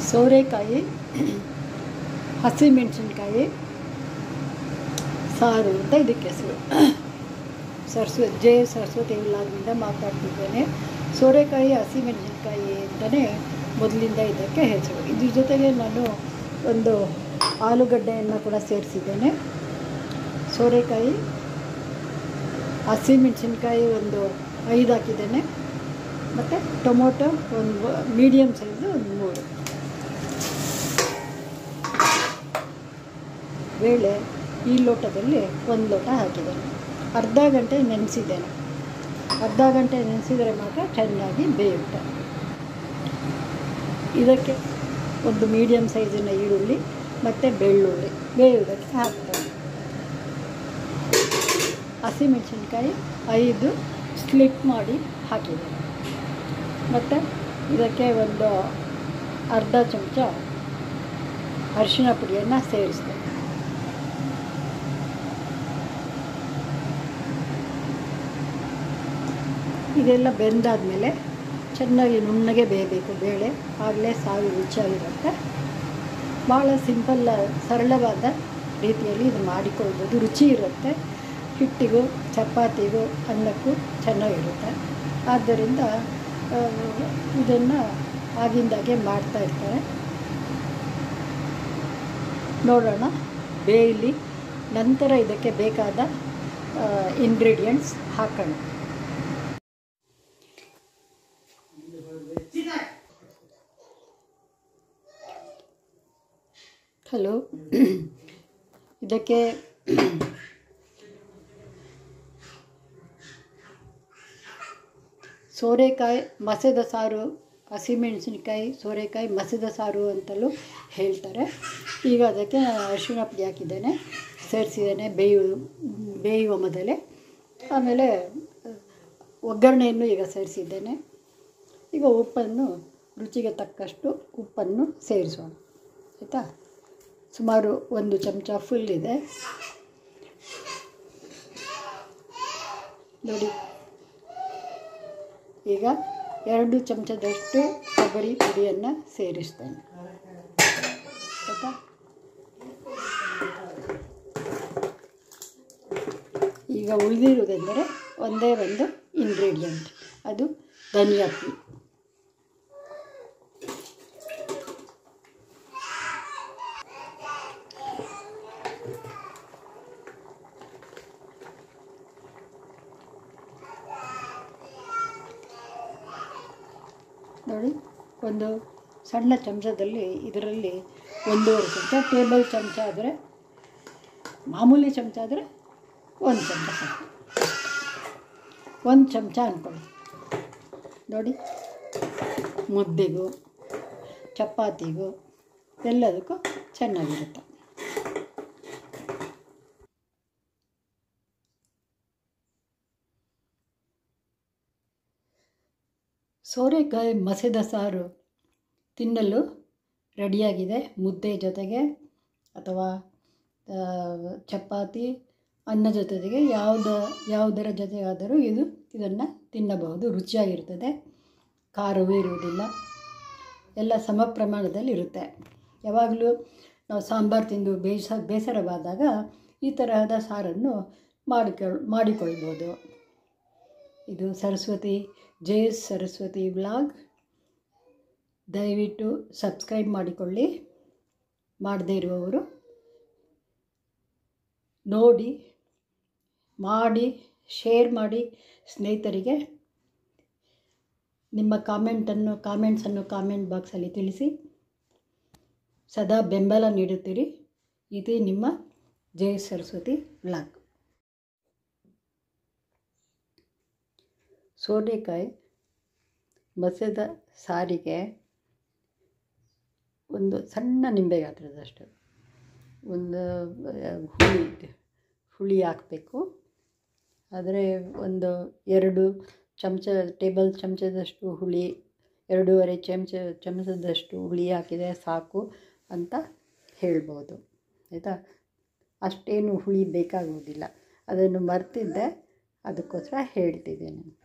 ಸೋರೆಕಾಯಿ ಹಸಿಮೆಣಸಿನ್ಕಾಯಿ ಸಾರು ಅಂತ ಇದಕ್ಕೆ ಹೆಸರು ಸರಸ್ವ ಜೆ ಸರಸ್ವತಿ ವಿಲಾಗ್ನಿಂದ ಮಾತಾಡ್ತಿದ್ದೇನೆ ಸೋರೆಕಾಯಿ ಹಸಿಮೆಣಸಿನ್ಕಾಯಿ ಅಂತಲೇ ಮೊದಲಿಂದ ಇದಕ್ಕೆ ಹೆಸರು ಇದ್ರ ಜೊತೆಗೆ ನಾನು ಒಂದು ಆಲೂಗಡ್ಡೆಯನ್ನು ಕೂಡ ಸೇರಿಸಿದ್ದೇನೆ ಸೋರೆಕಾಯಿ ಹಸಿಮೆಣಸಿನ್ಕಾಯಿ ಒಂದು ಐದು ಹಾಕಿದ್ದೇನೆ ಮತ್ತು ಟೊಮೊಟೊ ಒಂದು ಮೀಡಿಯಮ್ ಸೈಜು ಒಂದು ಮೂರು ಬೇಳೆ ಈ ಲೋಟದಲ್ಲಿ ಒಂದು ಲೋಟ ಹಾಕಿದ್ದೇನೆ ಅರ್ಧ ಗಂಟೆ ನೆನೆಸಿದ್ದೇನೆ ಅರ್ಧ ಗಂಟೆ ನೆನೆಸಿದರೆ ಮಾತ್ರ ಚೆನ್ನಾಗಿ ಬೇಯುತ್ತೆ ಇದಕ್ಕೆ ಒಂದು ಮೀಡಿಯಮ್ ಸೈಜಿನ ಈರುಳ್ಳಿ ಮತ್ತು ಬೆಳ್ಳುಳ್ಳಿ ಬೇಯುವುದಕ್ಕೆ ಹಾಕ್ತಾರೆ ಹಸಿಮೆಣಸಿನ್ಕಾಯಿ ಐದು ಸ್ಲಿಟ್ ಮಾಡಿ ಹಾಕಿದ್ದೇನೆ ಮತ್ತು ಇದಕ್ಕೆ ಒಂದು ಅರ್ಧ ಚಮಚ ಅರಿಶಿಣ ಪುಡಿಯನ್ನು ಸೇರಿಸ್ತೇನೆ ಇದೆಲ್ಲ ಬೆಂದಾದಮೇಲೆ ಚೆನ್ನಾಗಿ ನುಣ್ಣಗೆ ಬೇಯಬೇಕು ಬೇಳೆ ಆಗಲೇ ಸಾರು ರುಚಿಯಾಗಿರುತ್ತೆ ಭಾಳ ಸಿಂಪಲ್ ಸರಳವಾದ ರೀತಿಯಲ್ಲಿ ಇದು ಮಾಡಿಕೊಳ್ಬೋದು ರುಚಿ ಇರುತ್ತೆ ಹಿಟ್ಟಿಗೂ ಚಪಾತಿಗೂ ಅನ್ನಕ್ಕೂ ಚೆನ್ನಾಗಿರುತ್ತೆ ಆದ್ದರಿಂದ ಇದನ್ನು ಆಗಿಂದಾಗೆ ಮಾಡ್ತಾ ಇರ್ತಾರೆ ನೋಡೋಣ ಬೇಯಲಿ ನಂತರ ಇದಕ್ಕೆ ಬೇಕಾದ ಇಂಗ್ರೀಡಿಯೆಂಟ್ಸ್ ಹಾಕೋಣ ಹಲೋ ಇದಕ್ಕೆ ಸೋರೆಕಾಯಿ ಮಸೆದ ಸಾರು ಹಸಿಮೆಣಸಿನ್ಕಾಯಿ ಸೋರೆಕಾಯಿ ಮಸೆದ ಸಾರು ಅಂತಲೂ ಹೇಳ್ತಾರೆ ಈಗ ಅದಕ್ಕೆ ನಾನು ಅರಿಶಿಣ ಪುಡಿ ಹಾಕಿದ್ದೇನೆ ಸೇರಿಸಿದ್ದೇನೆ ಬೇಯು ಬೇಯುವ ಮೊದಲೇ ಆಮೇಲೆ ಒಗ್ಗರಣೆಯನ್ನು ಈಗ ಸೇರಿಸಿದ್ದೇನೆ ಈಗ ಉಪ್ಪನ್ನು ರುಚಿಗೆ ತಕ್ಕಷ್ಟು ಉಪ್ಪನ್ನು ಸೇರಿಸೋಣ ಆಯಿತಾ ಸುಮಾರು ಒಂದು ಚಮಚ ಫುಲ್ ಇದೆ ನೋಡಿ ಈಗ ಎರಡು ಚಮಚದಷ್ಟು ಕೊಬ್ಬರಿ ಪುಡಿಯನ್ನು ಸೇರಿಸ್ತೇನೆ ಆಯಿತಾ ಈಗ ಉಳಿದಿರುವುದೆಂದರೆ ಒಂದೇ ಒಂದು ಇಂಗ್ರೀಡಿಯೆಂಟ್ ಅದು ಧನಿಯಾ ಪುಡಿ ನೋಡಿ ಒಂದು ಸಣ್ಣ ಚಮಚದಲ್ಲಿ ಇದರಲ್ಲಿ ಒಂದೂವರೆ ಚಮಚ ಟೇಬಲ್ ಚಮಚ ಆದರೆ ಮಾಮೂಲಿ ಚಮಚ ಆದರೆ ಒಂದು ಚಮಚ ಸಾಕು ಒಂದು ಚಮಚ ಅಂದ್ಕೊಳ್ಳಿ ನೋಡಿ ಮುದ್ದೆಗೂ ಚಪಾತಿಗೂ ಎಲ್ಲದಕ್ಕೂ ಚೆನ್ನಾಗಿರುತ್ತೆ ಸೋರೆಕಾಯಿ ಮಸೆದ ಸಾರು ತಿನ್ನಲು ರೆಡಿಯಾಗಿದೆ ಮುದ್ದೆ ಜೊತೆಗೆ ಅಥವಾ ಚಪಾತಿ ಅನ್ನ ಜೊತೆಗೆ ಯಾವುದ ಯಾವುದರ ಜೊತೆಗಾದರೂ ಇದು ಇದನ್ನು ತಿನ್ನಬಹುದು ರುಚಿಯಾಗಿರ್ತದೆ ಖಾರವೂ ಇರುವುದಿಲ್ಲ ಎಲ್ಲ ಸಮ ಪ್ರಮಾಣದಲ್ಲಿ ಇರುತ್ತೆ ಯಾವಾಗಲೂ ನಾವು ಸಾಂಬಾರು ತಿಂದು ಬೇಸ ಬೇಸರವಾದಾಗ ಈ ತರಹದ ಸಾರನ್ನು ಮಾಡಿಕೊಳ್ ಮಾಡಿಕೊಳ್ಬೋದು ಇದು ಸರಸ್ವತಿ ಜೆ ಸರಸ್ವತಿ ವ್ಲಾಗ್ ದಯವಿಟ್ಟು ಸಬ್ಸ್ಕ್ರೈಬ್ ಮಾಡಿಕೊಳ್ಳಿ ಮಾಡದೇ ಇರುವವರು ನೋಡಿ ಮಾಡಿ ಶೇರ್ ಮಾಡಿ ಸ್ನೇಹಿತರಿಗೆ ನಿಮ್ಮ ಕಾಮೆಂಟನ್ನು ಕಾಮೆಂಟ್ಸನ್ನು ಕಾಮೆಂಟ್ ಬಾಕ್ಸಲ್ಲಿ ತಿಳಿಸಿ ಸದಾ ಬೆಂಬಲ ನೀಡುತ್ತೀರಿ ಇದೇ ನಿಮ್ಮ ಜಯ ಸರಸ್ವತಿ ವ್ಲಾಗ್ ಸೋರೆಕಾಯಿ ಮಸೆದ ಸಾರಿಗೆ ಒಂದು ಸಣ್ಣ ನಿಂಬೆ ಗಾತ್ರದಷ್ಟು ಒಂದು ಹುಳಿ ಹುಳಿ ಹಾಕಬೇಕು ಆದರೆ ಒಂದು ಎರಡು ಚಮಚ ಟೇಬಲ್ ಚಮಚದಷ್ಟು ಹುಳಿ ಎರಡೂವರೆ ಚಮಚ ಚಮಚದಷ್ಟು ಹುಳಿ ಹಾಕಿದರೆ ಸಾಕು ಅಂತ ಹೇಳ್ಬೋದು ಆಯಿತಾ ಅಷ್ಟೇನು ಹುಳಿ ಬೇಕಾಗುವುದಿಲ್ಲ ಅದನ್ನು ಮರ್ತಿದ್ದೆ ಅದಕ್ಕೋಸ್ಕರ ಹೇಳ್ತಿದ್ದೇನೆ